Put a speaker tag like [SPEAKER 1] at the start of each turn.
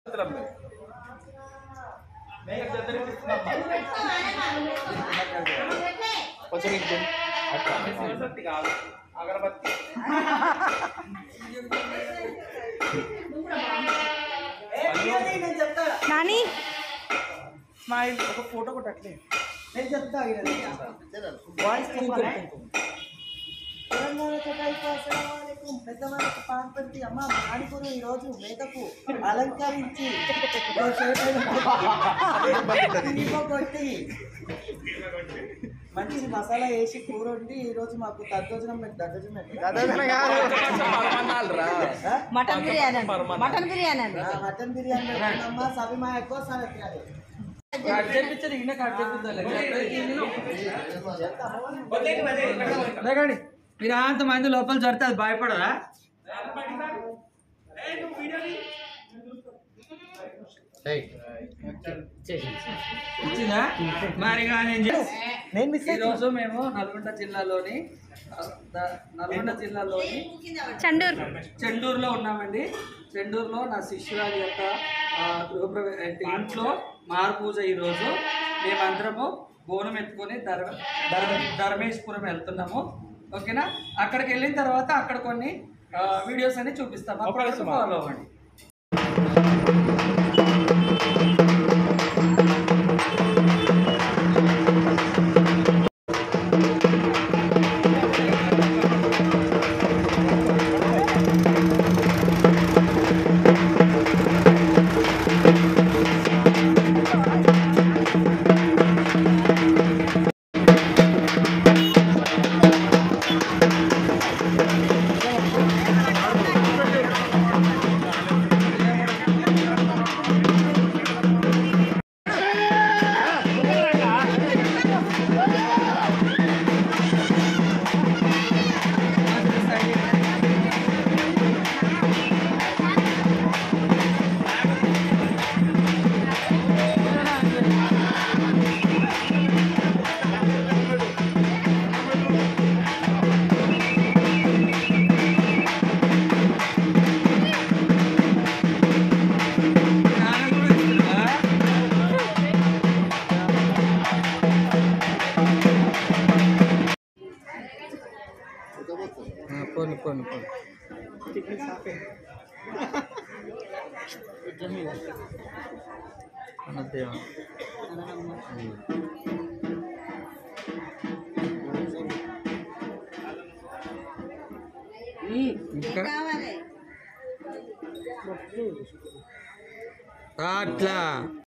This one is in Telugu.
[SPEAKER 1] కొంచెం ఇటు
[SPEAKER 2] అగరబత్తి కాదు అగరబత్తి
[SPEAKER 3] నాని
[SPEAKER 2] స్మైల్ ఒక ఫోటో కూడా అట్లే
[SPEAKER 1] నేను చెప్తా వాయిస్ తెలంగాణ చటాయికు అస్సలాముఅలైకుం. పెద్దవాళ్ళకి పాల్పట్టి అమ్మ మాడిపురు ఈ రోజు మేకకు అలంకరించి ఓ చేతులు దీపం కొట్టి మంచి మసాలా వేసి కూర వండి ఈ రోజు మాకు దద్దోజనం పెట్టి దద్దోజనం పెట్టి
[SPEAKER 3] మటన్ బిర్యానీ అండి. మటన్ బిర్యానీ అండి
[SPEAKER 1] ఆ, మటన్ బిర్యానీ పెట్టుకున్నమ్మా సవి మా ఎక్కువ సార్ ఎత్తాలి
[SPEAKER 4] మీరు అంత మంది లోపల జరితే అది భయపడదా ఇచ్చిందా మరి ఇక నేను చెప్-
[SPEAKER 1] నేను మిస్
[SPEAKER 4] ఈరోజు మేము నల్గొండ జిల్లాలోని ఆ, ద- నల్గొండ జిల్లాలోని
[SPEAKER 3] చండూర్
[SPEAKER 4] చెండూరులో ఉన్నామండి చెండూరులో నా శిష్యురాలి యొక్క ఆ, గృహప్రవే అంటే ఇంట్లో మారుపూజ ఈరోజు మేమందరము బోనం ఎత్తుకొని ధర్మ ధర్మ ధర్మేశ్వరం వెళ్తున్నాము ఓకేనా అక్కడికి వెళ్ళిన తర్వాత అక్కడ కొన్ని ఆ, వీడియోస్ అన్ని చూపిస్తాము అప్పటి వరకు ఫాలో అవ్వండి పోనీ పోనీ పోనీ అనదేమో ఇంకా అట్లా